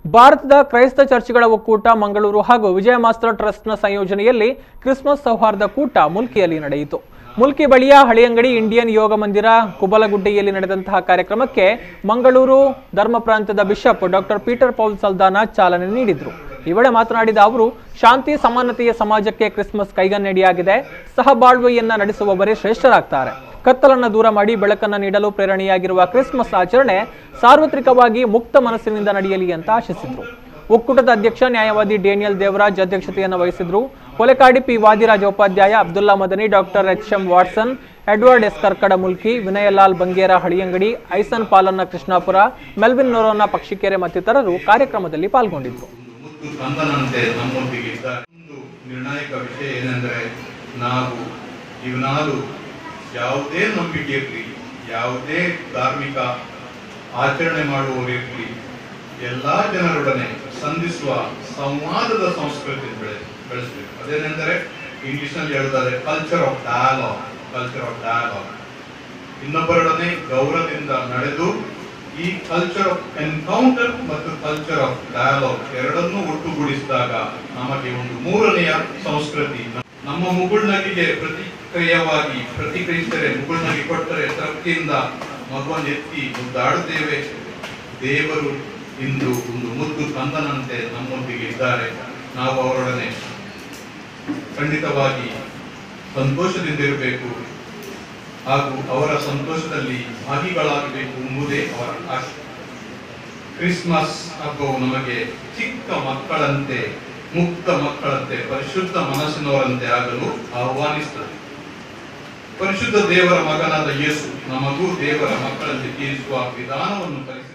ಭಾರತದ ಕ್ರೈಸ್ತ ಚರ್ಚ್ಗಳ ಒಕ್ಕೂಟ ಮಂಗಳೂರು ಹಾಗೂ ವಿಜಯ ಮಾಸ್ಟರ್ ಟ್ರಸ್ಟ್ನ ಸಂಯೋಜನೆಯಲ್ಲಿ ಕ್ರಿಸ್ಮಸ್ ಸೌಹಾರ್ದ ಕೂಟ ಮುಲ್ಕಿಯಲ್ಲಿ ನಡೆಯಿತು ಮುಲ್ಕಿ ಬಳಿಯ ಹಳಿಯಂಗಡಿ ಇಂಡಿಯನ್ ಯೋಗ ಮಂದಿರ ಕುಬಲಗುಡ್ಡೆಯಲ್ಲಿ ನಡೆದಂತಹ ಕಾರ್ಯಕ್ರಮಕ್ಕೆ ಮಂಗಳೂರು ಧರ್ಮ ಪ್ರಾಂತ್ಯದ bishop doctor Peter Paul Saldanha ಚಾಲನೆ ನೀಡಿದ್ರು ಈ ವೇಳೆ ಮಾತನಾಡಿದ ಅವರು ಶಾಂತಿ ಸಮಾನತೆಯ ಸಮಾಜಕ್ಕೆ ಕ್ರಿಸ್ಮಸ್ ಕೈಗನ್ನಡಿಯಾಗಿದೆ ಸಹಬಾಳ್ವೆಯನ್ನ ನಡೆಸುವವರೇ ಶ್ರೇಷ್ಠರಾಗ್ತಾರೆ ಕತ್ತಲನ್ನ ದೂರ ಮಾಡಿ ಬೆಳಕನ್ನ ನೀಡಲು ಪ್ರೇರಣೆಯಾಗಿರುವ ಕ್ರಿಸ್ಮಸ್ ಆಚರಣೆ ಸಾರ್ವತ್ರಿಕವಾಗಿ ಮುಕ್ತ ಮನಸ್ಸಿನಿಂದ ನಡೆಯಲಿ ಅಂತ ಆಶಿಸಿದ್ರು ಒಕ್ಕೂಟದ ಅಧ್ಯಕ್ಷ ನ್ಯಾಯವಾದಿ ಡೇನಿಯಲ್ ದೇವರಾಜ್ ಅಧ್ಯಕ್ಷತೆಯನ್ನು ವಹಿಸಿದ್ರು Kolekadi P Vadiraja Upadhyaya Abdulla Madani doctor H M Watson Edward S Karkada Mulki Vinayalal Bangera Haliyangadi Aison Palanna Krishnapura Melvin ನೊರೋನ Pakshikere ಮತ್ತಿತರರು ಕಾರ್ಯಕ್ರಮದಲ್ಲಿ ಪಾಲ್ಗೊಂಡಿದ್ರು ಮುತ್ತು ಕಂದನಂತೆ ನಮ್ಮೊಂದಿಗೆ ಇದ್ದಾರೆ ಒಂದು ನಿರ್ಣಾಯಕ ವಿಷಯ ಏನೆಂದರೆ ನಾವು ಇವನಾರು ಯಾವುದೇ ನಂಬಿಕೆ ಇರಲಿ ಯಾವುದೇ ಧಾರ್ಮಿಕ ಆಚರಣೆ ಮಾಡುವವರಿರಲಿ ಎಲ್ಲಾ ಜನರೊಡನೆ ಸಂಧಿಸುವ ಸಂವಾದದ ಸಂಸ್ಕೃತಿ ಬೆಳೆ ಬೆಳೆಸಬೇಕು ಅದೇನೆಂದರೆ ಇಂಗ್ಲಿಷ್ನಲ್ಲಿ ಹೇಳೋದಾದ್ರೆ culture of dialogue culture of dialogue ಇನ್ನೊಬ್ಬರೊಡನೆ ಗೌರವದಿಂದ ನಡೆದು ಈ ಕಲ್ಚರ್ ಆಫ್ ಎನ್ಕೌಂಟರ್ ಮತ್ತು ಕಲ್ಚರ್ ಆಫ್ ಡಯಾಲಾಗ್ ಎರಡನ್ನೂ ಒಟ್ಟುಗೂಡಿಸಿದಾಗ ನಮಗೆ ಒಂದು ಮೂರನೆಯ ಸಂಸ್ಕೃತಿ ನಮ್ಮ ಮುಗುಳ್ನಗಿಗೆ ಪ್ರತಿಕ್ರಿಯವಾಗಿ ಪ್ರತಿಕ್ರಿಯಿಸಿದರೆ ಮುಗುಳ್ನಗಿ ಕೊಟ್ಟರೆ ತೃಪ್ತಿಯಿಂದ ಮಗುವನ್ನು ಎತ್ತಿ ಮುದ್ದಾಡುತ್ತೇವೆ ದೇವರು ಇಂದು ಒಂದು ಮುದ್ದು ಕಂದನಂತೆ ನಮ್ಮೊಂದಿಗೆ ಇದ್ದಾರೆ ನಾವು ಅವರೊಡನೆ ಖಂಡಿತವಾಗಿ ಸಂತೋಷದಿಂದ ಇರಬೇಕು ಹಾಗೂ ಅವರ ಸಂತೋಷದಲ್ಲಿ ಭಾಗಿಗಳಾಗಬೇಕು ಎಂಬುದೇ ಅವರ ಆಶೆ ಕ್ರಿಸ್ಮಸ್ ಹಬ್ಬವು ನಮಗೆ ಚಿಕ್ಕ ಮಕ್ಕಳಂತೆ ಮುಕ್ತ ಮಕ್ಕಳಂತೆ ಪರಿಶುದ್ಧ ಮನಸ್ಸಿನವರಂತೆ ಆಗಲು ಆಹ್ವಾನಿಸುತ್ತದೆ ಪರಿಶುದ್ಧ ದೇವರ ಮಗನಾದ ಯೇಸು ನಮಗೂ ದೇವರ ಮಕ್ಕಳಂತೆ ತೀರಿಸುವ ವಿಧಾನವನ್ನು ಕಲಿಸಿ